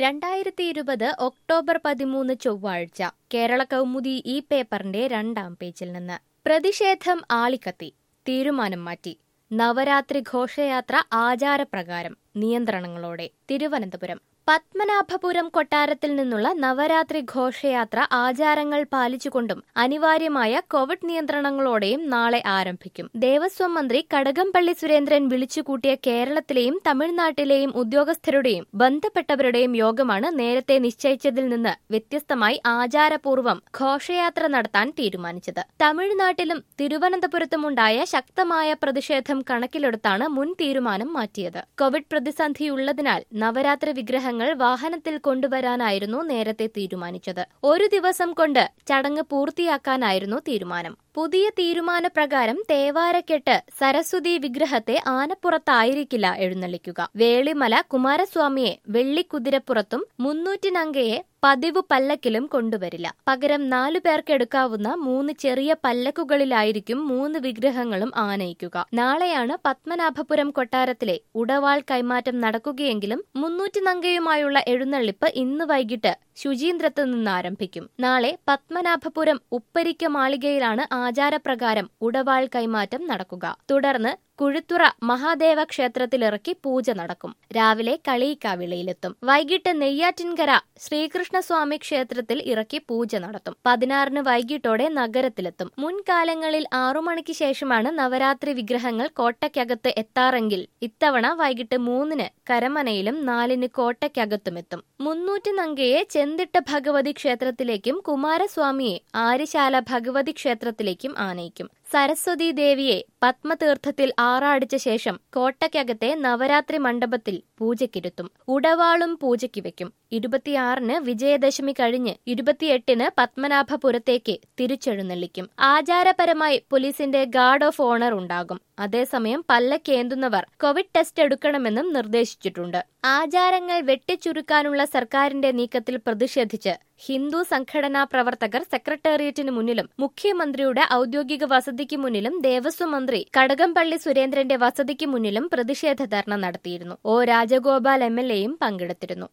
രണ്ടായിരത്തി ഇരുപത് ഒക്ടോബർ പതിമൂന്ന് ചൊവ്വാഴ്ച കേരള കൗമുദി ഈ പേപ്പറിന്റെ രണ്ടാം പേജിൽ നിന്ന് പ്രതിഷേധം ആളിക്കത്തി തീരുമാനം മാറ്റി നവരാത്രി ഘോഷയാത്ര ആചാരപ്രകാരം നിയന്ത്രണങ്ങളോടെ തിരുവനന്തപുരം പത്മനാഭപുരം കൊട്ടാരത്തിൽ നിന്നുള്ള നവരാത്രി ഘോഷയാത്ര ആചാരങ്ങൾ പാലിച്ചുകൊണ്ടും അനിവാര്യമായ കോവിഡ് നിയന്ത്രണങ്ങളോടെയും നാളെ ആരംഭിക്കും ദേവസ്വം മന്ത്രി കടകംപള്ളി സുരേന്ദ്രൻ വിളിച്ചുകൂട്ടിയ കേരളത്തിലെയും തമിഴ്നാട്ടിലെയും ഉദ്യോഗസ്ഥരുടെയും ബന്ധപ്പെട്ടവരുടെയും യോഗമാണ് നേരത്തെ നിശ്ചയിച്ചതിൽ നിന്ന് വ്യത്യസ്തമായി ആചാരപൂർവ്വം ഘോഷയാത്ര നടത്താൻ തീരുമാനിച്ചത് തമിഴ്നാട്ടിലും തിരുവനന്തപുരത്തുമുണ്ടായ ശക്തമായ പ്രതിഷേധം കണക്കിലെടുത്താണ് മുൻ തീരുമാനം മാറ്റിയത് കോവിഡ് പ്രതിസന്ധിയുള്ളതിനാൽ നവരാത്രി വിഗ്രഹങ്ങൾ വാഹനത്തിൽ കൊണ്ടുവരാനായിരുന്നു നേരത്തെ തീരുമാനിച്ചത് ഒരു ദിവസം കൊണ്ട് ചടങ്ങ് പൂർത്തിയാക്കാനായിരുന്നു തീരുമാനം പുതിയ തീരുമാനപ്രകാരം തേവാരക്കെട്ട് സരസ്വതി വിഗ്രഹത്തെ ആനപ്പുറത്തായിരിക്കില്ല എഴുന്നള്ളിക്കുക വേളിമല കുമാരസ്വാമിയെ വെള്ളിക്കുതിരപ്പുറത്തും മുന്നൂറ്റിനങ്കയെ പതിവ് പല്ലക്കിലും കൊണ്ടുവരില്ല പകരം നാലു പേർക്കെടുക്കാവുന്ന മൂന്ന് ചെറിയ പല്ലക്കുകളിലായിരിക്കും മൂന്ന് വിഗ്രഹങ്ങളും ആനയിക്കുക നാളെയാണ് പത്മനാഭപുരം കൊട്ടാരത്തിലെ ഉടവാൾ കൈമാറ്റം നടക്കുകയെങ്കിലും മുന്നൂറ്റിനങ്കയുമായുള്ള എഴുന്നള്ളിപ്പ് ഇന്ന് വൈകിട്ട് ശുചീന്ദ്രത്ത് നിന്ന് ആരംഭിക്കും നാളെ പത്മനാഭപുരം ഉപ്പരിക്ക മാളികയിലാണ് ആചാരപ്രകാരം ഉടവാൾ കൈമാറ്റം നടക്കുക തുടർന്ന് കുഴുത്തുറ മഹാദേവ ക്ഷേത്രത്തിലിറക്കി പൂജ നടക്കും രാവിലെ കളിയിക്കാവിളയിലെത്തും വൈകിട്ട് നെയ്യാറ്റിൻകര ശ്രീകൃഷ്ണസ്വാമി ക്ഷേത്രത്തിൽ ഇറക്കി പൂജ നടത്തും പതിനാറിന് വൈകിട്ടോടെ നഗരത്തിലെത്തും മുൻകാലങ്ങളിൽ ആറു മണിക്ക് ശേഷമാണ് നവരാത്രി വിഗ്രഹങ്ങൾ കോട്ടയ്ക്കകത്ത് എത്താറെങ്കിൽ ഇത്തവണ വൈകിട്ട് മൂന്നിന് കരമനയിലും നാലിന് കോട്ടയ്ക്കകത്തുമെത്തും മുന്നൂറ്റി നങ്കയെ ചെന്തിട്ട ഭഗവതി ക്ഷേത്രത്തിലേക്കും കുമാരസ്വാമിയെ ആര്യശാല ഭഗവതി ക്ഷേത്രത്തിലേക്കും ആനയിക്കും സരസ്വതി ദേവിയെ പത്മതീർത്ഥത്തിൽ ആറാടിച്ച ശേഷം കോട്ടയ്ക്കകത്തെ നവരാത്രി മണ്ഡപത്തിൽ പൂജയ്ക്കിരുത്തും ഉടവാളും പൂജയ്ക്ക് വെക്കും ഇരുപത്തിയാറിന് വിജയദശമി കഴിഞ്ഞ് ഇരുപത്തിയെട്ടിന് പത്മനാഭപുരത്തേക്ക് തിരിച്ചെഴുന്നള്ളിക്കും ആചാരപരമായി പോലീസിന്റെ ഗാർഡ് ഓഫ് ഓണർ ഉണ്ടാകും അതേസമയം പല്ലക്കേന്തുന്നവർ കോവിഡ് ടെസ്റ്റ് എടുക്കണമെന്നും നിർദ്ദേശിച്ചിട്ടുണ്ട് ആചാരങ്ങൾ വെട്ടിച്ചുരുക്കാനുള്ള സർക്കാരിന്റെ നീക്കത്തിൽ പ്രതിഷേധിച്ച് ഹിന്ദു സംഘടനാ പ്രവർത്തകർ സെക്രട്ടേറിയറ്റിന് മുന്നിലും മുഖ്യമന്ത്രിയുടെ ഔദ്യോഗിക വസതിക്ക് മുന്നിലും ദേവസ്വം മന്ത്രി കടകംപള്ളി സുരേന്ദ്രന്റെ വസതിക്ക് മുന്നിലും പ്രതിഷേധ ധർണ നടത്തിയിരുന്നു ഒ രാജഗോപാൽ എം എൽ എയും പങ്കെടുത്തിരുന്നു